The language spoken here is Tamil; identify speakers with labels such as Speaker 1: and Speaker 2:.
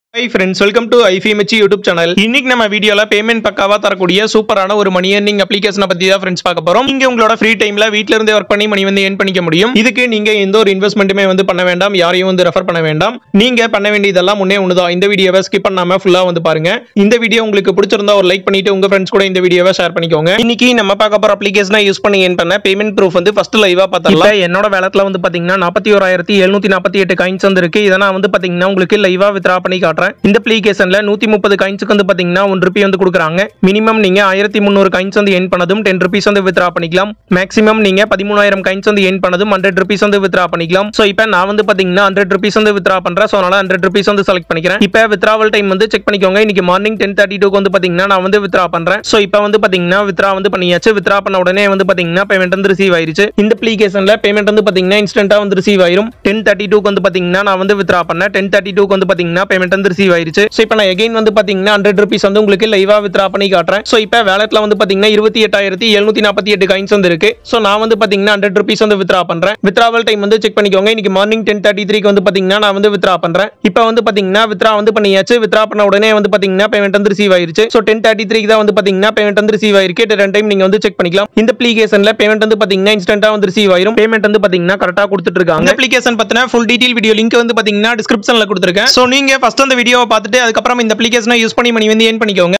Speaker 1: high friends welcome to IFMH YouTube channel இன்னைக்கு நம்ம வீடியோல பேமெண்ட் பக்காவா தரக்கூடிய சூப்பரான ஒரு மணி earning அப்ளிகேஷனை பத்தி தான் ஃப்ரெண்ட்ஸ் பார்க்க போறோம் நீங்க உங்களோட ஃப்ரீ டைம்ல வீட்ல இருந்தே ஒர்க் பண்ணி மணி வந்து ஏர்ன் பண்ணிக்க முடியும் இதுக்கு நீங்க எந்த ஒரு இன்வெஸ்ட்மெண்ட்டுமே வந்து பண்ண வேண்டாம் யாரையும் வந்து ரெஃபர் பண்ண வேண்டாம் நீங்க பண்ண வேண்டியதெல்லாம் முன்னே ஒண்ணுதான் இந்த வீடியோவை ஸ்கிப் பண்ணாம ஃபுல்லா வந்து பாருங்க இந்த வீடியோ உங்களுக்கு பிடிச்சிருந்தா ஒரு லைக் பண்ணிட்டு உங்க ஃப்ரெண்ட்ஸ் கூட இந்த வீடியோவை ஷேர் பண்ணிக்கோங்க இன்னைக்கு நம்ம பார்க்க போற அப்ளிகேஷனை யூஸ் பண்ணி ஏர்ன் பண்ண பேமெண்ட் ப்ரூஃப் வந்து ஃபர்ஸ்ட் லைவா பார்த்தலாம் என்னோட வேலட்ல வந்து பாத்தீங்கன்னா நாற்பத்தி ஓராயிரத்தி எழுநூத்தி நாற்பத்தி எட்டு காயின்ஸ் வந்து இருக்கு இதை நான் வந்து பாத்தீங்கன்னா உங்களுக்கு லைவா வித்ரா பண்ணி காட்டுறேன் இந்த அப்ளிகேஷன்ல நூத்தி முப்பது காயின்ஸுக்கு வந்து பாத்தீங்கன்னா ஒன் ருபி வந்து கொடுக்குறாங்க மினிமம் நீங்க ஆயிரத்தி முந்நூறு காயின்ஸ் வந்து என் பண்ணதும் டென் ருபீஸ் வந்து வித்ரா பண்ணிக்கலாம் மேக்ஸிமம் நீங்க பதிமூணாயிரம் காயின்ஸ் வந்து என் பண்ணதும் ஹண்ட்ரட் ருபீஸ் வந்து வித்ரா பண்ணிக்கலாம் சோ இப்போ நான் வந்து பாத்தீங்கன்னா ஹண்ட்ரட் ருபீஸ் வந்து வித்ரா பண்றேன் ஸோ அதனால ஹண்ட்ரட் ருபீஸ் வந்து செலக்ட் பண்ணிக்கிறேன் இப்போ வித்ராவல் டைம் வந்து செக் பண்ணிக்கோங்க இன்னைக்கு மார்னிங் டென் தேர்ட்டி டூக்கு வந்து பாத்தீங்கன்னா நான் வந்து வித்ரா பண்றேன் ஸோ இப்போ வந்து பாத்தீங்கன்னா வித்ரா வந்து பண்ணியாச்சு வித்ரா பண்ண உடனே வந்து பாத்தீங்கன்னா பேமெண்ட் வந்து ரிசீவ் ஆயிருச்சு இந்த அப்ளிகேஷன்ல பேமெண்ட் வந்து பாத்தீங்கன்னா இன்ஸ்டன்ட்டா வந்து ரிசீவ் ஆயிரும் டென் தேர்ட்டி டூக்கு வந்து பாத்தீங்கன்னா நான் வந்து வித்ரா பண்ணேன் டென் தேர்ட்டி டூக்கு வந்து பாத்தீங்கன்னா பேமெண்ட் வந்து ரிசீவ் ஆயிருச்சு ஸோ இப்போ நான் எகைன் வந்து பாத்தீங்கன்னா ஹண்ட்ரட் ருபீஸ் வந்து உங்களுக்கு லைவா வித்ரா பண்ணி காட்டுறேன் ஸோ இப்போ வேலட்ல வந்து பாத்தீங்கன்னா இருபத்தி எட்டாயிரத்தி எழுநூத்தி நாற்பத்தி எட்டு காயின்ஸ் வந்து இருக்கு ஸோ நான் வந்து பாத்தீங்கன்னா ஹண்ட்ரட் ருபீஸ் வந்து வித்ரா பண்றேன் வித்ராவல் டைம் வந்து செக் பண்ணிக்கோங்க இன்னைக்கு மார்னிங் டென் தேர்ட்டி த்ரீக்கு வந்து பாத்தீங்கன்னா நான் வந்து வித்ரா பண்றேன் இப்போ வந்து பாத்தீங்கன்னா வித்ரா வந்து பண்ணியாச்சு வித்ரா பண்ண உடனே வந்து பாத்தீங்கன்னா பேமெண்ட் வந்து ரிசீவ் ஆயிருச்சு ஸோ டென் தேர்ட்டி த்ரீக்கு தான் வந்து பாத்தீங்கன்னா பேமெண்ட் வந்து ரிசீவ் ஆயிருக்கு ரெண்டு டைம் நீங்க வந்து செக் பண்ணிக்கலாம் இந்த அப்ளிகேஷன்ல பேமெண்ட் வந்து பாத்தீங்கன்னா இன்ஸ்டன்ட்டா வந்து ரிசீவ் ஆயிரும் பேமெண்ட் வந்து பாத்தீங்கன்னா கரெக்டா கொடுத்துட்டு இருக்காங்க இந்த அப்ளிகேஷன் பத்தின ஃபுல் டீடைல் வீடியோ லிங்க் வந்து பாத்தீங்கன்னா டிஸ்கிரிப்ஷன்ல கொடுத்துருக்கேன் ஸோ நீங்க ஃபர்ஸ்ட் அந்த வீடியோவை பார்த்துட்டு அதுக்கப்புறம் இந்த அப்ளிகேஷனை யூஸ் பண்ணி மணி வந்து ஏன் பண்ணிக்கோங்க